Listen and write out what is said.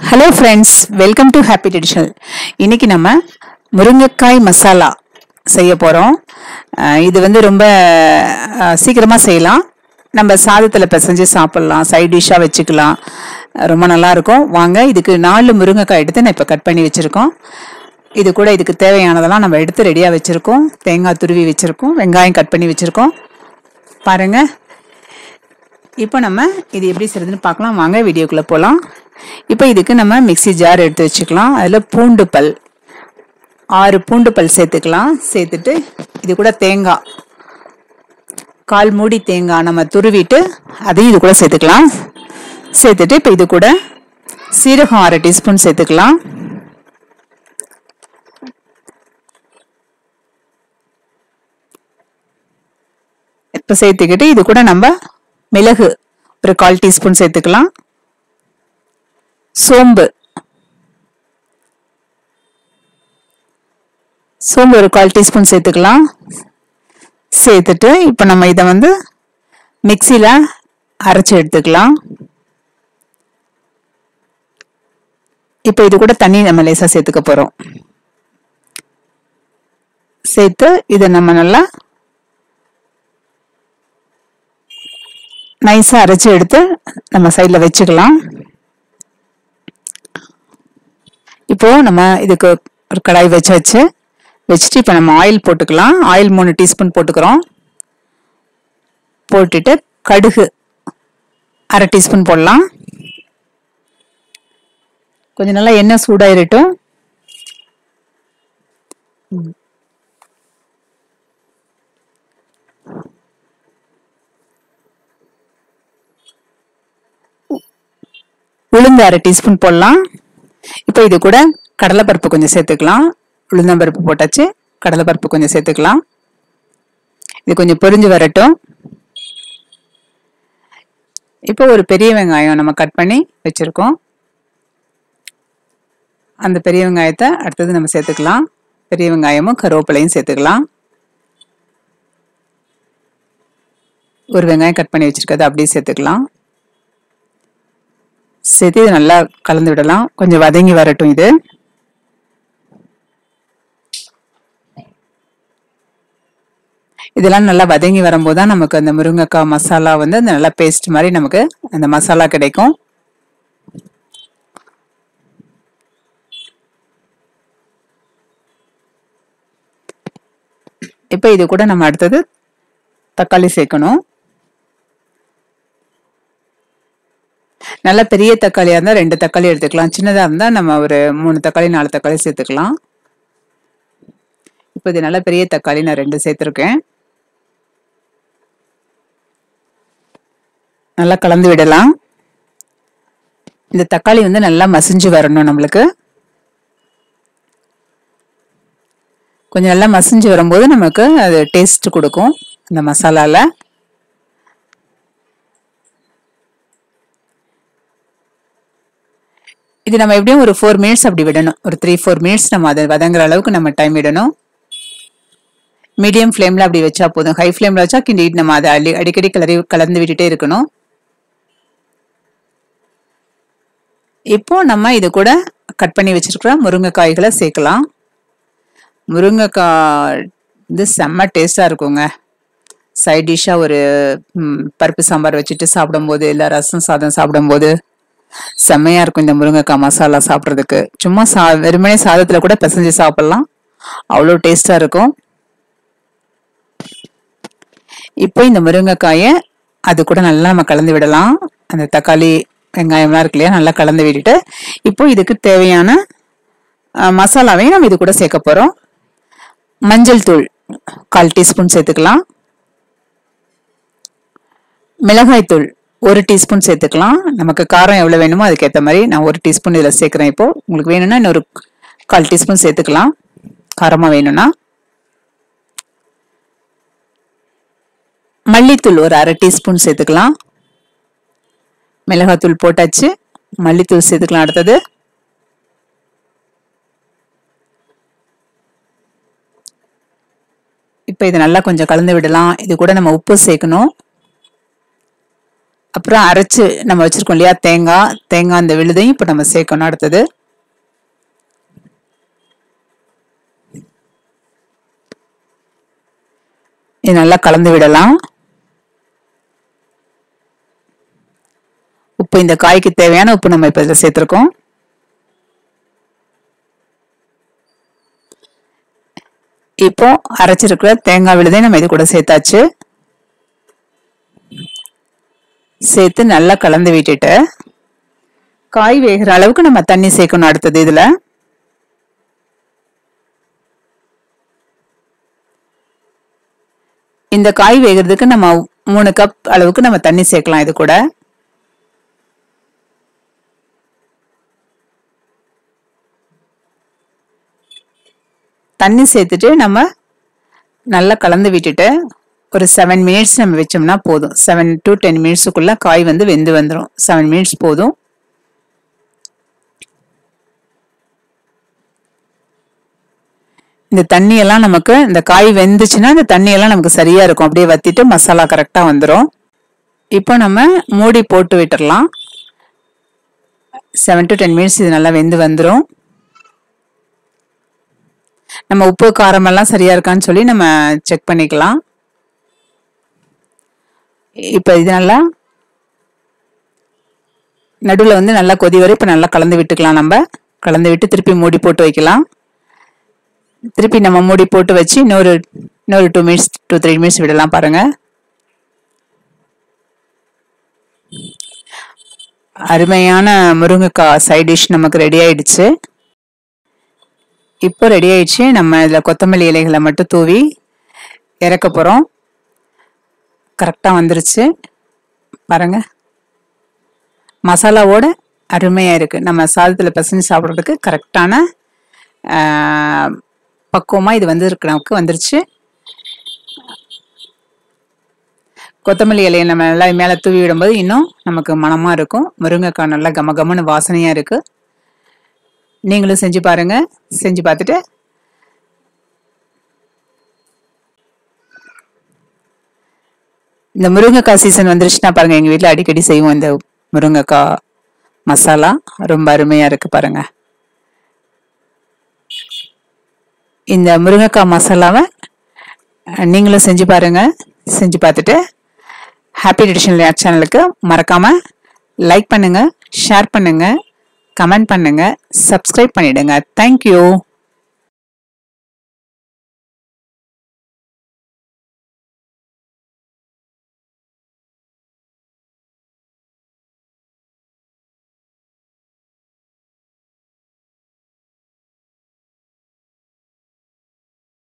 hello friends welcome to happy traditional இன்னைக்கு நம்ம முருங்கைக்காய் மசாலா செய்ய போகிறோம் இது வந்து ரொம்ப சீக்கிரமாக செய்யலாம் நம்ம சாதத்தில் பிசைஞ்சு சாப்பிட்லாம் சைட் டிஷ்ஷாக வச்சுக்கலாம் ரொம்ப நல்லா இருக்கும் வாங்க இதுக்கு நாலு முருங்கைக்காய் எடுத்து நான் இப்போ கட் பண்ணி வச்சுருக்கோம் இது கூட இதுக்கு தேவையானதெல்லாம் நம்ம எடுத்து ரெடியாக வச்சுருக்கோம் தேங்காய் துருவி வச்சுருக்கோம் வெங்காயம் கட் பண்ணி வச்சுருக்கோம் பாருங்கள் இப்போ நம்ம இது எப்படி செய்யறதுன்னு பார்க்கலாம் வாங்க வீடியோக்குள்ளே போகலாம் இப்போ இதுக்கு நம்ம மிக்ஸி ஜார் எடுத்து வச்சுக்கலாம் அதில் பூண்டு பல் ஆறு பூண்டு பல் சேர்த்துக்கலாம் சேர்த்துட்டு இது கூட தேங்காய் கால் மூடி தேங்காய் நம்ம துருவிட்டு அதையும் இது கூட சேர்த்துக்கலாம் சேர்த்துட்டு இப்போ இது கூட சீரகம் அரை டீஸ்பூன் சேர்த்துக்கலாம் இப்போ சேர்த்துக்கிட்டு இது கூட நம்ம மிளகு ஒரு கால் டீஸ்பூன் சேர்த்துக்கலாம் சோம்பு சோம்பு ஒரு கால் டீஸ்பூன் சேர்த்துக்கலாம் சேர்த்துட்டு இப்போ நம்ம இதை வந்து மிக்சியில் அரைச்சி எடுத்துக்கலாம் இப்போ இது கூட தண்ணி நம்ம லேசாக சேர்த்துக்க போகிறோம் சேர்த்து இதை நம்ம நல்லா நைஸாக அரைச்சி எடுத்து நம்ம சைடில் வச்சுக்கலாம் இப்போ நம்ம இதுக்கு ஒரு கடாய் வச்சு வச்சு வச்சுட்டு இப்போ நம்ம ஆயில் போட்டுக்கலாம் ஆயில் மூணு டீஸ்பூன் போட்டுக்கிறோம் போட்டுட்டு கடுகு அரை டீஸ்பூன் போடலாம் கொஞ்சம் நல்லா எண்ணெய் சூடாயிருட்டும் உளுந்து அரை டீஸ்பூன் போடலாம் இப்போ இது கூட கடலைப்பருப்பு கொஞ்சம் சேர்த்துக்கலாம் உளுந்தம்பருப்பு போட்டாச்சு கடலைப்பருப்பு கொஞ்சம் சேர்த்துக்கலாம் இது கொஞ்சம் பொரிஞ்சு வரட்டும் இப்போ ஒரு பெரிய வெங்காயம் நம்ம கட் பண்ணி வச்சுருக்கோம் அந்த பெரிய வெங்காயத்தை அடுத்தது நம்ம சேர்த்துக்கலாம் பெரிய வெங்காயமும் கருவேப்பிலையும் சேர்த்துக்கலாம் ஒரு வெங்காயம் கட் பண்ணி வச்சுருக்கதை அப்படியே சேர்த்துக்கலாம் சேர்த்து இது நல்லா கலந்து விடலாம் கொஞ்சம் வதங்கி வரட்டும் இது இதெல்லாம் நல்லா வதங்கி வரும்போது தான் நமக்கு அந்த முருங்கைக்காய் மசாலா வந்து அந்த நல்லா பேஸ்ட் மாதிரி நமக்கு அந்த மசாலா கிடைக்கும் இப்போ இது கூட நம்ம அடுத்தது தக்காளி சேர்க்கணும் நல்ல பெரிய தக்காளியாக இருந்தால் ரெண்டு தக்காளி எடுத்துக்கலாம் சின்னதாக இருந்தால் நம்ம ஒரு மூணு தக்காளி நாலு தக்காளி சேர்த்துக்கலாம் இப்போ இது நல்ல பெரிய தக்காளி நான் ரெண்டு சேர்த்துருக்கேன் நல்லா கலந்து விடலாம் இந்த தக்காளி வந்து நல்லா மசிஞ்சு வரணும் நம்மளுக்கு கொஞ்சம் நல்லா மசிஞ்சு வரும்போது நமக்கு அது டேஸ்ட் கொடுக்கும் இந்த மசாலாவில் இது நம்ம எப்படியும் ஒரு ஃபோர் மினிட்ஸ் அப்படி விடணும் ஒரு த்ரீ ஃபோர் மினிட்ஸ் நம்ம அதை வதங்குற அளவுக்கு நம்ம டைம் விடணும் மீடியம் ஃப்ளேமில் அப்படி வச்சா போதும் ஹை ஃப்ளேமில் வச்சா கிண்டிட்டு நம்ம அதை அடி அடிக்கடி கலரி கலந்து விட்டுட்டே இருக்கணும் இப்போ நம்ம இது கூட கட் பண்ணி வச்சிருக்கிற முருங்கைக்காய்களை சேர்க்கலாம் முருங்கைக்காய் வந்து செம்ம டேஸ்டாக இருக்குங்க சைட் டிஷ்ஷாக ஒரு பருப்பு சாம்பார் வச்சுட்டு சாப்பிடும்போது இல்லை ரசம் சாதம் சாப்பிடும்போது செம்மையாக இருக்கும் இந்த முருங்கைக்காய் மசாலா சாப்பிட்றதுக்கு சும்மா சா வெறுமனே சாதத்தில் கூட பிசைஞ்சு சாப்பிட்லாம் அவ்வளோ டேஸ்டாக இருக்கும் இப்போ இந்த முருங்கைக்காயை அது கூட நல்லா நம்ம கலந்து விடலாம் அந்த தக்காளி வெங்காயம்லாம் இருக்கு இல்லையா நல்லா கலந்து விட்டுட்டு இப்போ இதுக்கு தேவையான மசாலாவையும் நம்ம இது கூட சேர்க்க போகிறோம் மஞ்சள் தூள் கால் டீஸ்பூன் சேர்த்துக்கலாம் மிளகாய் தூள் ஒரு டீஸ்பூன் சேர்த்துக்கலாம் நமக்கு காரம் எவ்வளோ வேணுமோ அதுக்கேற்ற மாதிரி நான் ஒரு டீஸ்பூன் இதில் சேர்க்குறேன் இப்போ உங்களுக்கு வேணும்னா இன்னொரு கால் டீஸ்பூன் சேர்த்துக்கலாம் காரமாக வேணும்னா மல்லித்தூள் ஒரு அரை டீஸ்பூன் சேர்த்துக்கலாம் மிளகாத்தூள் போட்டாச்சு மல்லித்தூள் சேர்த்துக்கலாம் அடுத்தது இப்போ இதை நல்லா கொஞ்சம் கலந்து விடலாம் இது கூட நம்ம உப்பு சேர்க்கணும் அப்புறம் அரைச்சு நம்ம வச்சிருக்கோம் இல்லையா தேங்காய் தேங்காய் அந்த விழுதையும் இப்போ நம்ம சேர்க்கணும் அடுத்தது இது நல்லா கலந்து விடலாம் உப்பு இந்த காய்க்கு தேவையான உப்பு நம்ம இப்போ இதில் சேர்த்துருக்கோம் இப்போ அரைச்சிருக்கிற தேங்காய் விழுதை நம்ம இது கூட சேர்த்தாச்சு சேர்த்து நல்லா கலந்து விட்டுட்டு காய் வேகிற அளவுக்கு நம்ம தண்ணி சேர்க்கணும் அடுத்தது இதுல இந்த காய் வேகிறதுக்கு நம்ம மூணு கப் அளவுக்கு நம்ம தண்ணி சேர்க்கலாம் இது கூட தண்ணி சேர்த்துட்டு நம்ம நல்லா கலந்து விட்டுட்டு ஒரு செவன் மினிட்ஸ் நம்ம வச்சோம்னா போதும் செவன் டு டென் மினிட்ஸுக்குள்ள காய் வந்து வெந்து வந்துடும் செவன் மினிட்ஸ் போதும் இந்த தண்ணியெல்லாம் நமக்கு இந்த காய் வெந்துச்சுன்னா இந்த தண்ணியெல்லாம் நமக்கு சரியா இருக்கும் அப்படியே வத்திட்டு மசாலா கரெக்டாக வந்துடும் இப்போ நம்ம மூடி போட்டு விட்டுறலாம் செவன் டு டென் மினிட்ஸ் இது நல்லா வெந்து வந்துடும் நம்ம உப்பு காரமெல்லாம் சரியா இருக்கான்னு சொல்லி நம்ம செக் பண்ணிக்கலாம் இப்போ இது நல்லா நடுவில் வந்து நல்லா கொதி வரை இப்போ நல்லா கலந்து விட்டுக்கலாம் நம்ம கலந்து விட்டு திருப்பி மூடி போட்டு வைக்கலாம் திருப்பி நம்ம மூடி போட்டு வச்சு இன்னொரு இன்னொரு two minutes two three minutes விடலாம் பாருங்க அருமையான முருங்கைக்காய் சைட் டிஷ் நமக்கு ரெடி ஆயிடுச்சு இப்போ ரெடி ஆயிடுச்சு நம்ம இதில் கொத்தமல்லி இலைகளை மட்டும் தூவி இறக்க போகிறோம் கரெக்டாக வந்துருச்சு பாருங்க மசாலாவோட அருமையாக இருக்குது நம்ம சாதத்தில் பசஞ்சு சாப்பிட்றதுக்கு கரெக்டான பக்குவமாக இது வந்து இருக்கு நமக்கு வந்துருச்சு கொத்தமல்லி இலையை நம்ம நல்லா மேலே தூவி விடும்போது இன்னும் நமக்கு மனமாக இருக்கும் முருங்கைக்காய் நல்லா கம கமன்னு வாசனையாக இருக்குது நீங்களும் செஞ்சு பாருங்க செஞ்சு பார்த்துட்டு இந்த முருங்கைக்காய் சீசன் வந்துருச்சுன்னா பாருங்க எங்கள் வீட்டில் அடிக்கடி செய்வோம் இந்த முருங்கைக்காய் மசாலா ரொம்ப அருமையாக இருக்குது பாருங்க இந்த முருங்கைக்காய் மசாலாவை நீங்களும் செஞ்சு பாருங்க செஞ்சு பார்த்துட்டு ஹாப்பி ட்ரெடிஷனல் சேனலுக்கு மறக்காம லைக் பண்ணுங்க ஷேர் பண்ணுங்க கமெண்ட் பண்ணுங்க சப்ஸ்கிரைப் பண்ணிடுங்க தேங்க்யூ